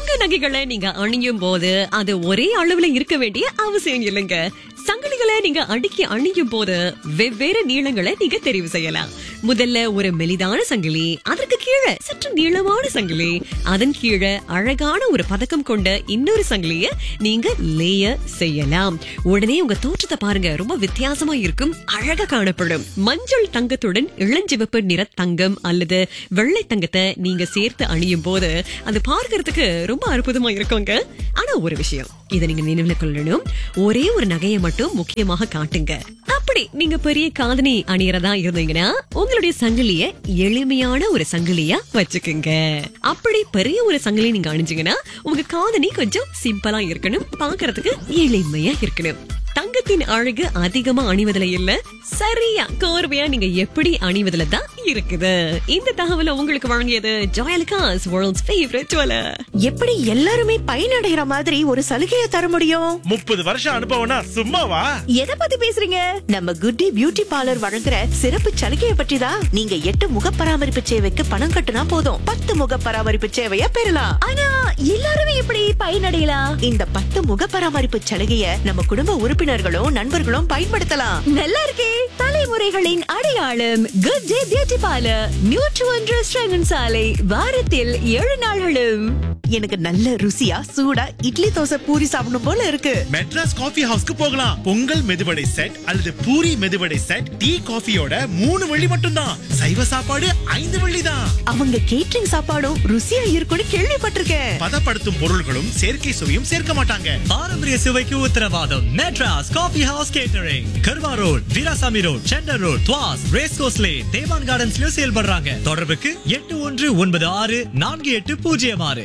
தங்க நகைகளை நீங்க அணியும் போது அது ஒரே அளவுல இருக்க வேண்டிய அவசியம் இல்லைங்க சங்கிலிகளை நீங்க அடுக்கி அணியும் போது வெவ்வேறு நீளங்களை நீங்க தெரிவு செய்யலாம் முதல்ல ஒரு மெலிதான சங்கிலி அதற்கு கீழே சற்று நீளமான சங்கிலி அதன் கீழே அழகான ஒரு பதக்கம் கொண்ட இன்னொரு சங்கிலிய நீங்க லேயர் செய்யலாம் உடனே உங்க தோற்றத்தை பாருங்க ரொம்ப வித்தியாசமா இருக்கும் அழகா காணப்படும் மஞ்சள் தங்கத்துடன் இளஞ்சிவப்பு நிற தங்கம் அல்லது வெள்ளை தங்கத்தை நீங்க சேர்த்து அணியும் போது அது பார்க்கறதுக்கு ரொம்ப அற்புதமா இருக்குங்க ஆனா ஒரு விஷயம் இதை நீங்க நினைவுல கொள்ளணும் ஒரே ஒரு நகையை மட்டும் முக்கியமாக காட்டுங்க அப்படி நீங்க பெரிய காதணி அணியறதா இருந்தீங்கன்னா உங்களுடைய சங்கிலிய எளிமையான ஒரு சங்கிலியா வச்சுக்குங்க அப்படி பெரிய ஒரு சங்கிலி நீங்க அணிஞ்சீங்கன்னா உங்க காதணி கொஞ்சம் சிம்பிளா இருக்கணும் பார்க்கறதுக்கு எளிமையா இருக்கணும் தங்கத்தின் அழகு அதிகமா அணிவதுல இல்ல சரியா கோர்வையா நீங்க எப்படி அணிவதுல தான் இருக்குது இந்த தகவலை உங்களுக்கு வழங்கியது ஜாயலுகாஸ் வேர்ல்ட்ஸ் ஃபேவரட் ஜுவலர் எப்படி எல்லாருமே பயனடைகிற மாதிரி ஒரு சலுகையை தர முடியும் முப்பது வருஷம் அனுபவம்னா சும்மாவா எதை பத்தி பேசுறீங்க நம்ம குட்டி பியூட்டி பார்லர் வழங்குற சிறப்பு சலுகையை பற்றி தான் நீங்க எட்டு முக பராமரிப்பு சேவைக்கு பணம் கட்டுனா போதும் பத்து முக பராமரிப்பு சேவையை பெறலாம் ஆனா எல்லாருமே எப்படி பயனடையலாம் இந்த பத்து முக பராமரிப்பு சலுகையை நம்ம குடும்ப உறுப்பினர்களும் நண்பர்களும் பயன்படுத்தலாம் நல்லா இருக்கே தலைமுறைகளின் அடையாளம் good day beauty parlour new two ஒன்று சாலை வாரத்தில் ஏழு நாள்களும் எனக்கு நல்ல ருசியா சூடா இட்லி தோசை பூரி சாப்பிடணும் போல இருக்கு மெட்ராஸ் காஃபி ஹவுஸ்க்கு போகலாம் பொங்கல் மெதுவடை செட் அல்லது பூரி மெதுவடை செட் டீ காஃபியோட மூணு வெள்ளி மட்டும்தான் சைவ சாப்பாடு ஐந்து வெள்ளி தான் அவங்க கேட்டரிங் சாப்பாடும் ருசியா இருக்கும்னு கேள்விப்பட்டிருக்கேன் பதப்படுத்தும் பொருள்களும் செயற்கை சுவையும் சேர்க்க மாட்டாங்க பாரம்பரிய சுவைக்கு உத்தரவாதம் மெட்ராஸ் காஃபி ஹவுஸ் கேட்டரிங் கர்வா road Veeraswamy road centre road Tuas race கோஸ்லே தேவான் கார்டன்ஸ்லயும் செயல்படுறாங்க தொடர்புக்கு எட்டு ஒன்று ஒன்பது ஆறு நான்கு எட்டு பூஜ்ஜியம் ஆறு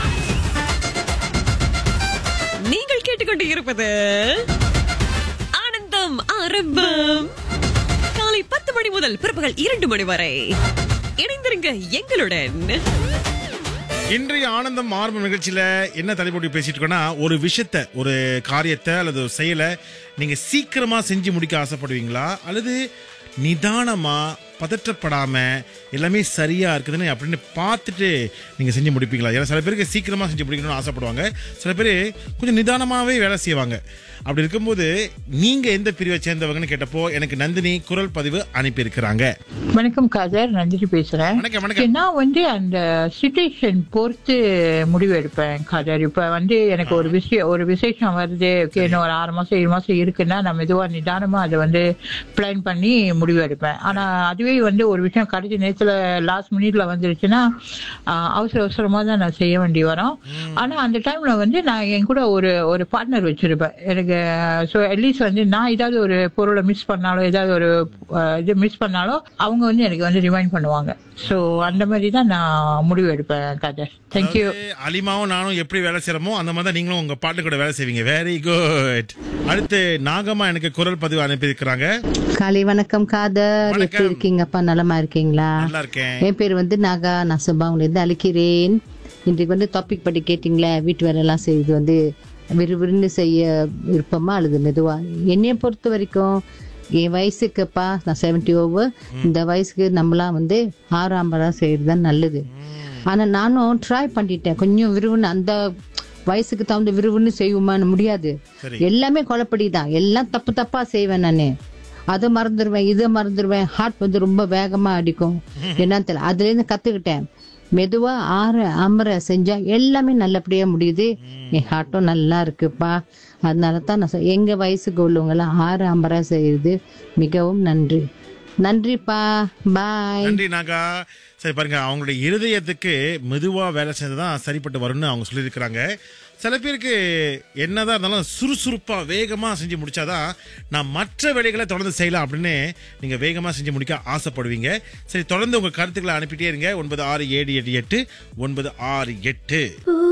நீங்கள் கேட்டுக்கொண்டு இருப்பது ஆனந்தம் ஆரம்பம் காலை பத்து மணி முதல் பிற்பகல் இரண்டு மணி வரை இணைந்திருங்க எங்களுடன் இன்றைய ஆனந்தம் ஆரம்ப நிகழ்ச்சியில என்ன தலைப்போட்டி பேசிட்டு இருக்கோம்னா ஒரு விஷயத்த ஒரு காரியத்தை அல்லது ஒரு செயலை நீங்க சீக்கிரமா செஞ்சு முடிக்க ஆசைப்படுவீங்களா அல்லது நிதானமா பதற்றப்படாம எல்லாமே சரியா இருக்குதுன்னு அப்படின்னு பார்த்துட்டு நீங்க செஞ்சு முடிப்பீங்களா ஏன்னா சில பேருக்கு சீக்கிரமா செஞ்சு முடிக்கணும்னு ஆசைப்படுவாங்க சில பேர் கொஞ்சம் நிதானமாவே வேலை செய்வாங்க அப்படி இருக்கும்போது நீங்க எந்த பிரிவை சேர்ந்தவங்கன்னு கேட்டப்போ எனக்கு நந்தினி குரல் பதிவு அனுப்பியிருக்கிறாங்க வணக்கம் காதர் நந்தினி பேசுறேன் வணக்கம், வணக்கம். நான் வந்து அந்த சுச்சுவேஷன் பொறுத்து முடிவு எடுப்பேன் காதர் இப்ப வந்து எனக்கு ஒரு விஷயம் ஒரு விசேஷம் வருது okay, இன்னும் ஒரு ஆறு மாசம் ஏழு மாசம் இருக்குன்னா நான் மெதுவா நிதானமா அதை வந்து பிளான் பண்ணி முடிவு எடுப்பேன் ஆனா அதுவே வந்து ஒரு விஷயம் கடைசி நேரத்துல லாஸ்ட் மினிட்ல வந்துருச்சுன்னா ஆஹ், அவசர அவசரமா தான் நான் செய்ய வேண்டி வரும் ஆனா அந்த டைம்ல வந்து நான் என் கூட ஒரு ஒரு பார்ட்னர் வச்சிருப்பேன் எனக்கு ஸோ அட்லீஸ்ட் வந்து நான் ஏதாவது ஒரு பொருளை மிஸ் பண்ணாலோ ஏதாவது ஒரு அஹ், இது மிஸ் பண்ணாலும் அவங்க வந்து எனக்கு வந்து ரிமைண்ட் பண்ணுவாங்க ஸோ அந்த மாதிரி தான் நான் முடிவு எடுப்பேன் கதை தேங்க்யூ அதாவது அலிமாவும் நானும் எப்படி வேலை செய்யறோமோ அந்த மாதிரி தான் நீங்களும் உங்க பாட்டு கூட வேலை செய்வீங்க வெரி குட் அடுத்து நாகம்மா எனக்கு குரல் பதிவு அனுப்பியிருக்கிறாங்க காலை வணக்கம் காதர் வணக்கம். எப்படி இருக்கீங்கப்பா நலமா இருக்கீங்களா நல்லா இருக்கேன் என் பேர் வந்து நாகா நான் சுபாவிலிருந்து அழைக்கிறேன் இன்றைக்கு வந்து டாபிக் படி கேட்டிங்களே வீட்டு வேலையெல்லாம் செய்வது வந்து விறுவிறுன்னு செய்ய விருப்பமா அல்லது மெதுவா என்னைய பொறுத்த வரைக்கும் என் வயசுக்குப்பா நான் செவன்டி ஓவர் இந்த வயசுக்கு நம்மளாம் வந்து ஆறாம்பரம் செய்யறது தான் நல்லது ஆனா நானும் ட்ரை பண்ணிட்டேன் கொஞ்சம் விறுவிறுன்னு அந்த வயசுக்கு தகுந்த விறுவிறுன்னு செய்வோமான்னு முடியாது சரி. எல்லாமே குழப்படி தான் எல்லாம் தப்பு தப்பா செய்வேன் நானு அதை மறந்துடுவேன் இதை மறந்துடுவேன் ஹார்ட் வந்து ரொம்ப வேகமா அடிக்கும் என்னன்னு தெரியல அதுல இருந்து கத்துக்கிட்டேன் மெதுவா ஆற அமர செஞ்சா எல்லாமே நல்லபடியா முடியுது என் ஹார்ட்டும் நல்லா இருக்குப்பா அதனால தான் நான் சொ- எங்க வயசுக்கு உள்ளவங்க எல்லாம் ஆறு அமர செய்யுது மிகவும் நன்றி நன்றிப்பா பாய் நன்றி நாகா சரி பாருங்க அவங்களுடைய இருதயத்துக்கு மெதுவா வேலை செஞ்சதான் சரிப்பட்டு வரும்னு அவங்க சொல்லியிருக்கிறாங்க சில பேருக்கு என்னதான் இருந்தாலும் சுறுசுறுப்பா வேகமா செஞ்சு முடிச்சாதான் நான் மற்ற வேலைகளை தொடர்ந்து செய்யலாம் அப்படின்னு நீங்க வேகமா செஞ்சு முடிக்க ஆசைப்படுவீங்க சரி தொடர்ந்து உங்க கருத்துக்களை அனுப்பிட்டே இருங்க ஒன்பது ஆறு ஏழு எட்டு எட்டு ஒன்பது ஆறு எட்டு